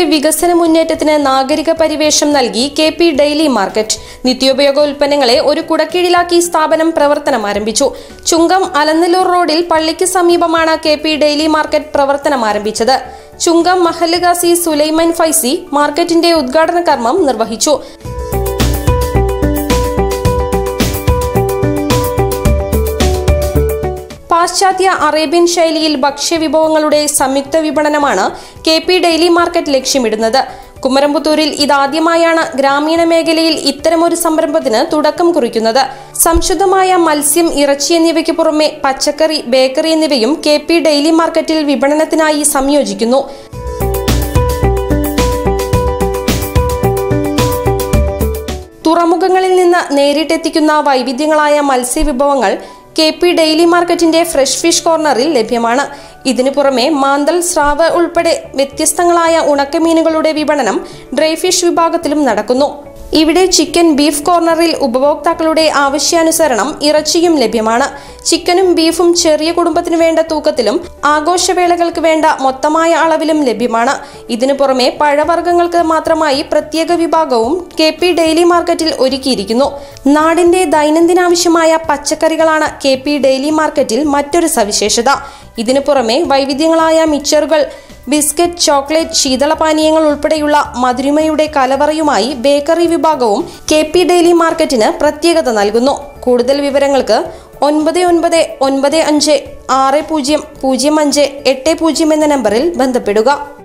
വികസന മുന്നേറ്റത്തിന് നാഗരിക പരിവേഷം നൽകി കെ പി ഡെയിലി മാർക്കറ്റ് നിത്യോപയോഗ ഉൽപ്പന്നങ്ങളെ ഒരു കുടക്കീഴിലാക്കി സ്ഥാപനം പ്രവർത്തനം ആരംഭിച്ചു ചുങ്കം അലനല്ലൂർ റോഡിൽ പള്ളിക്ക് സമീപമാണ് കെ പി ഡെയിലി മാർക്കറ്റ് പ്രവർത്തനം ആരംഭിച്ചത് ചുങ്കം മഹല്ലുഗാസി സുലൈമാൻ ഫൈസി മാർക്കറ്റിന്റെ ഉദ്ഘാടന കർമ്മം നിർവഹിച്ചു പാശ്ചാത്യ അറേബ്യൻ ശൈലിയിൽ ഭക്ഷ്യവിഭവങ്ങളുടെ സംയുക്ത വിപണനമാണ് കെ പി ഡെയിലി മാർക്കറ്റ് ലക്ഷ്യമിടുന്നത് കുമരംപുത്തൂരിൽ ഇതാദ്യമായാണ് ഗ്രാമീണ മേഖലയിൽ ഇത്തരമൊരു സംരംഭത്തിന് തുടക്കം കുറിക്കുന്നത് സംശുദ്ധമായ മത്സ്യം ഇറച്ചി എന്നിവയ്ക്ക് പുറമെ പച്ചക്കറി ബേക്കറി എന്നിവയും കെ പി ഡെയിലി മാർക്കറ്റിൽ വിപണനത്തിനായി സംയോജിക്കുന്നു തുറമുഖങ്ങളിൽ നിന്ന് നേരിട്ടെത്തിക്കുന്ന വൈവിധ്യങ്ങളായ മത്സ്യവിഭവങ്ങൾ കെ പി ഡെയിലി മാർക്കറ്റിന്റെ ഫ്രഷ് ഫിഷ് കോർണറിൽ ലഭ്യമാണ് ഇതിനു പുറമെ മാന്തൽ സ്രാവ് ഉൾപ്പെടെ വ്യത്യസ്തങ്ങളായ ഉണക്കമീനുകളുടെ വിപണനം ഡ്രൈ ഫിഷ് വിഭാഗത്തിലും നടക്കുന്നു ഇവിടെ ചിക്കൻ ബീഫ് കോർണറിൽ ഉപഭോക്താക്കളുടെ ആവശ്യാനുസരണം ഇറച്ചിയും ലഭ്യമാണ് ചിക്കനും ബീഫും ചെറിയ കുടുംബത്തിന് വേണ്ട തൂക്കത്തിലും ആഘോഷവേളകൾക്ക് വേണ്ട മൊത്തമായ അളവിലും ലഭ്യമാണ് ഇതിനു പുറമെ പഴവർഗ്ഗങ്ങൾക്ക് മാത്രമായി പ്രത്യേക വിഭാഗവും കെ പി ഡെയിലി മാർക്കറ്റിൽ ഒരുക്കിയിരിക്കുന്നു നാടിന്റെ ദൈനംദിനാവശ്യമായ പച്ചക്കറികളാണ് കെ പി ഡെയിലി മാർക്കറ്റിൽ മറ്റൊരു സവിശേഷത ഇതിനു പുറമെ വൈവിധ്യങ്ങളായ മിക്സറുകൾ ബിസ്ക്കറ്റ് ചോക്ലേറ്റ് ശീതളപാനീയങ്ങൾ ഉൾപ്പെടെയുള്ള മധുരിമയുടെ കലവറയുമായി ബേക്കറി വിഭാഗവും കെ പി ഡെയിലി മാർക്കറ്റിന് പ്രത്യേകത നൽകുന്നു കൂടുതൽ വിവരങ്ങൾക്ക് ഒൻപത് ഒൻപത് ഒൻപത് അഞ്ച് ആറ് പൂജ്യം പൂജ്യം അഞ്ച് എട്ട് പൂജ്യം എന്ന നമ്പറിൽ ബന്ധപ്പെടുക